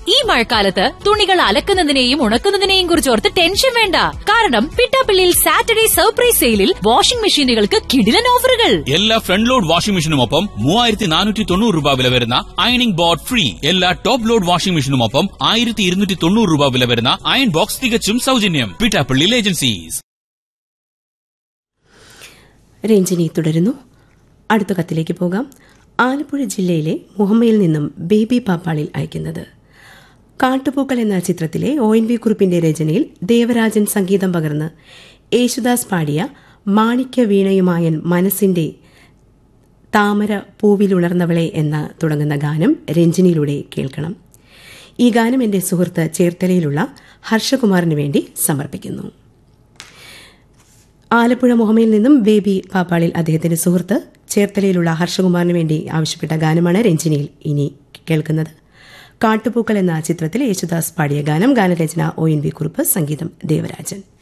ഈ മഴക്കാലത്ത് തുണികൾ അലക്കുന്നതിനെയും ഉണക്കുന്നതിനെയും കുറിച്ചോർത്ത് ടെൻഷൻ വേണ്ട കാരണം പിട്ടാപ്പിള്ളിയിൽ സാറ്റർഡേ സർപ്രൈസ് സെയിലിൽ വാഷിംഗ് മെഷീനുകൾക്ക് കിടിലൻ ഓഫറുകൾ എല്ലാ ഫ്രണ്ട് ലോഡ് വാഷിംഗ് മെഷീനുമൊപ്പം മൂവായിരത്തി നാനൂറ്റി തൊണ്ണൂറ് രൂപ വില വരുന്ന അയണിംഗ് ബോർഡ് ഫ്രീ എല്ലാ ടോപ്പ് ലോഡ് വാഷിംഗ് മെഷീനുമൊപ്പം ആയിരത്തി ഇരുന്നൂറ്റി തൊണ്ണൂറ് രൂപ വില വരുന്ന അയൺ ബോക്സ് തികച്ചും സൗജന്യം പിറ്റാപ്പള്ളി ഏജൻസീസ് രഞ്ജിനി തുടരുന്നു അടുത്ത കത്തിലേക്ക് പോകാം ആലപ്പുഴ ജില്ലയിലെ മുഹമ്മയിൽ നിന്നും ബേബി പാപ്പാളിൽ അയക്കുന്നത് കാട്ടുപൂക്കൾ എന്ന ചിത്രത്തിലെ ഒ എൻ വി കുറിപ്പിന്റെ രചനയിൽ ദേവരാജൻ സംഗീതം പകർന്ന് യേശുദാസ് പാടിയ മാണിക്യ വീണയുമായൻ മനസ്സിന്റെ താമര പൂവിലുണർന്നവളെ എന്ന തുടങ്ങുന്ന ഗാനം രഞ്ജിനിയിലൂടെ കേൾക്കണം ഈ ഗാനം എന്റെ സുഹൃത്ത് ചേർത്തലയിലുള്ള ഹർഷകുമാറിന് വേണ്ടി സമർപ്പിക്കുന്നു ആലപ്പുഴ മുഹമ്മയിൽ നിന്നും ബേബി പാപ്പാളിൽ അദ്ദേഹത്തിന്റെ സുഹൃത്ത് ചേർത്തലയിലുള്ള ഹർഷകുമാറിന് വേണ്ടി ആവശ്യപ്പെട്ട ഗാനമാണ് രഞ്ജിനിയിൽ ഇനി കേൾക്കുന്നത് കാട്ടുപൂക്കൾ എന്ന ചിത്രത്തിൽ യേശുദാസ് പാടിയ ഗാനം ഗാനരചന ഒ എൻ വി കുറുപ്പ് സംഗീതം ദേവരാജൻ